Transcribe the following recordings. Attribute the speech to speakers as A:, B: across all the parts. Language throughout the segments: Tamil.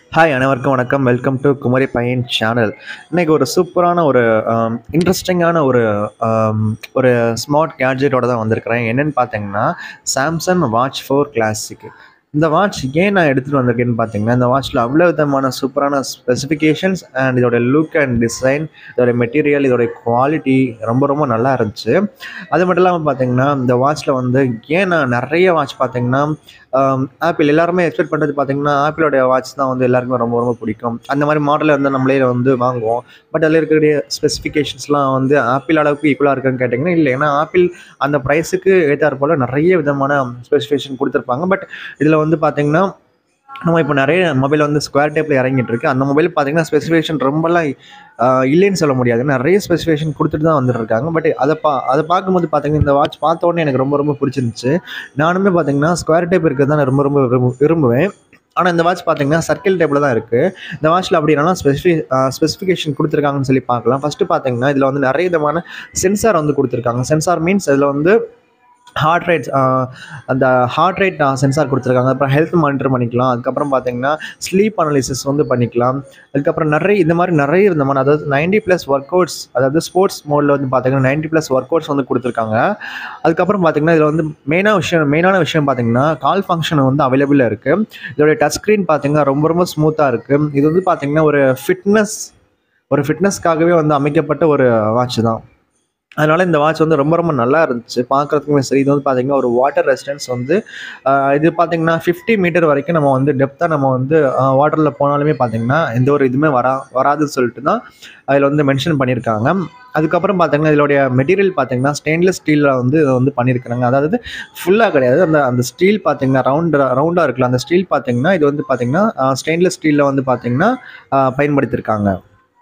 A: ஹாய் அனைவருக்கும் வணக்கம் வெல்கம் டு குமரி பையன் சேனல் இன்னைக்கு ஒரு சூப்பரான ஒரு இன்ட்ரெஸ்டிங்கான ஒரு ஆம், ஒரு ஸ்மார்ட் கேட்ஜெட்டோட தான் வந்திருக்கிறேன் என்னன்னு பார்த்தீங்கன்னா சாம்சங் வாட்ச் ஃபோர் கிளாசிக் இந்த வாட்ச் ஏன் நான் எடுத்துகிட்டு வந்திருக்கேன்னு பார்த்தீங்கன்னா இந்த வாட்ச்சில் அவ்வளோ விதமான சூப்பரான ஸ்பெசிஃபிகேஷன்ஸ் அண்ட் இதோட லுக் அண்ட் டிசைன் இதோட மெட்டீரியல் இதோட குவாலிட்டி ரொம்ப ரொம்ப நல்லா இருந்துச்சு அது மட்டும் இல்லாமல் பார்த்தீங்கன்னா இந்த வாட்ச்சில் வந்து ஏன் நான் நிறைய வாட்ச் பார்த்தீங்கன்னா ஆப்பிள் எல்லாருமே எக்ஸ்பெக்ட் பண்ணுறது பார்த்தீங்கன்னா ஆப்பிளோட வாட்ச் தான் வந்து எல்லாருக்குமே ரொம்ப ரொம்ப பிடிக்கும் அந்த மாதிரி மாடலில் வந்து நம்மளே வந்து வாங்குவோம் பட் அதில் இருக்கக்கூடிய ஸ்பெசிஃபிகேஷன்ஸ்லாம் வந்து ஆப்பிள் அளவுக்கு ஈக்குவலாக இருக்குன்னு கேட்டிங்கன்னா இல்லை ஏன்னா ஆப்பிள் அந்த ப்ரைஸுக்கு ஏற்றாற் போல் நிறைய விதமான ஸ்பெசிஃபிகேஷன் கொடுத்துருப்பாங்க பட் இதில் வந்து பார்த்தீங்கன்னா நம்ம இப்போ நிறைய மொபைல் வந்து ஸ்கொயர் டைப்பில் இறங்கிட்டு இருக்கு அந்த மொபைல் பார்த்தீங்கன்னா ஸ்பெசிஃபிகேஷன் ரொம்பலாம் ஆஹ், இல்லைன்னு சொல்ல முடியாது நிறைய ஸ்பெசிஃபிகேஷன் கொடுத்துட்டு தான் வந்துட்டு இருக்காங்க பட் அதை பா அதை பார்க்கும்போது பார்த்தீங்கன்னா இந்த வாட்ச் பார்த்த உடனே எனக்கு ரொம்ப ரொம்ப பிடிச்சிருந்துச்சு நானுமே பார்த்தீங்கன்னா ஸ்கொயர் டைப் இருக்கிறது தான் நான் ரொம்ப ரொம்ப விரும்பு விரும்புவேன் ஆனால் இந்த வாட்ச் பார்த்தீங்கன்னா சர்க்கிள் டைப்பில் தான் இருக்குது இந்த வாட்ச்சில் அப்படி என்னன்னா ஸ்பெசிஃபி ஸ்பெசிஃபிகேஷன் கொடுத்துருக்காங்கன்னு சொல்லி பார்க்கலாம் ஃபஸ்ட்டு பார்த்தீங்கன்னா இதில் வந்து நிறைய விதமான சென்சார் வந்து கொடுத்துருக்காங்க சென்சார் மீன்ஸ் இதில் வந்து ஹார்ட் ரேட் அந்த ஹார்ட் ரேட் சென்சார் கொடுத்துருக்காங்க அப்புறம் ஹெல்த் மானிட்டர் பண்ணிக்கலாம் அதுக்கப்புறம் பார்த்தீங்கன்னா ஸ்லீப் அனாலிசிஸ் வந்து பண்ணிக்கலாம் அதுக்கப்புறம் நிறைய இந்த மாதிரி நிறைய விதமான அதாவது நைன்டி ப்ளஸ் ஒர்க் அவுட்ஸ் அதாவது ஸ்போர்ட்ஸ் மோடில் வந்து பார்த்தீங்கன்னா நைன்டி ப்ளஸ் ஒர்க் அவுட்ஸ் வந்து கொடுத்துருக்காங்க அதுக்கப்புறம் பார்த்தீங்கன்னா இதில் வந்து மெயினாக விஷயம் மெயினான விஷயம் பார்த்தீங்கன்னா கால் ஃபங்க்ஷன் வந்து அவைலபிளாக இருக்குது இதோட டச் ஸ்க்ரீன் பார்த்தீங்கன்னா ரொம்ப ரொம்ப ஸ்மூத்தாக இருக்குது இது வந்து பார்த்தீங்கன்னா ஒரு ஃபிட்னஸ் ஒரு ஃபிட்னஸ்க்காகவே வந்து அமைக்கப்பட்ட ஒரு வாட்ச் தான் அதனால் இந்த வாட்ச் வந்து ரொம்ப ரொம்ப நல்லா இருந்துச்சு பார்க்குறதுக்குமே சரி இது வந்து பார்த்தீங்கன்னா ஒரு வாட்டர் ரெசிஸ்டன்ஸ் வந்து ஆஹ் இது பார்த்தீங்கன்னா ஃபிஃப்டி மீட்டர் வரைக்கும் நம்ம வந்து டெப்த்தாக நம்ம வந்து வாட்டரில் போனாலுமே பார்த்தீங்கன்னா எந்த ஒரு இதுவுமே வரா வராதுன்னு சொல்லிட்டு தான் அதில் வந்து மென்ஷன் பண்ணியிருக்காங்க அதுக்கப்புறம் பார்த்தீங்கன்னா இதோடைய மெட்டீரியல் பார்த்தீங்கன்னா ஸ்டெயின்லெஸ் ஸ்டீலில் வந்து இதை வந்து பண்ணியிருக்காங்க அதாவது ஃபுல்லாக கிடையாது அந்த அந்த ஸ்டீல் பார்த்தீங்கன்னா ரவுண்ட் ரவுண்டாக இருக்குல்ல அந்த ஸ்டீல் பார்த்தீங்கன்னா இது வந்து பார்த்தீங்கன்னா ஸ்டெயின்லெஸ் ஸ்டீலில் வந்து பார்த்தீங்கன்னா ஆஹ் பயன்படுத்தியிருக்காங்க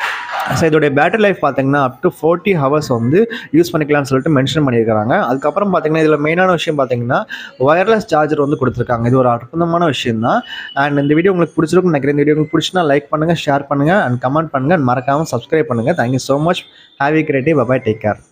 A: ஸோ இதோடைய பேட்டரி லைஃப் பார்த்தீங்கன்னா அப் டு ஃபோர்ட்டி ஹவர்ஸ் வந்து யூஸ் பண்ணிக்கலாம்னு சொல்லிட்டு மென்ஷன் பண்ணியிருக்காங்க அதுக்கப்புறம் பார்த்தீங்கன்னா இதில் மெயினான விஷயம் பார்த்தீங்கன்னா ஒயர்லெஸ் சார்ஜர் வந்து கொடுத்துருக்காங்க இது ஒரு அற்புதமான விஷயம் தான் அண்ட் இந்த வீடியோ உங்களுக்கு பிடிச்சிருக்கும்னு நினைக்கிறேன் இந்த வீடியோ உங்களுக்கு பிடிச்சினா லைக் பண்ணுங்கள் ஷேர் பண்ணுங்கள் அண்ட் கமெண்ட் பண்ணுங்கள் மறக்காமல் சப்ஸ்கிரைப் பண்ணுங்கள் thank you so much have you great day bye bye take care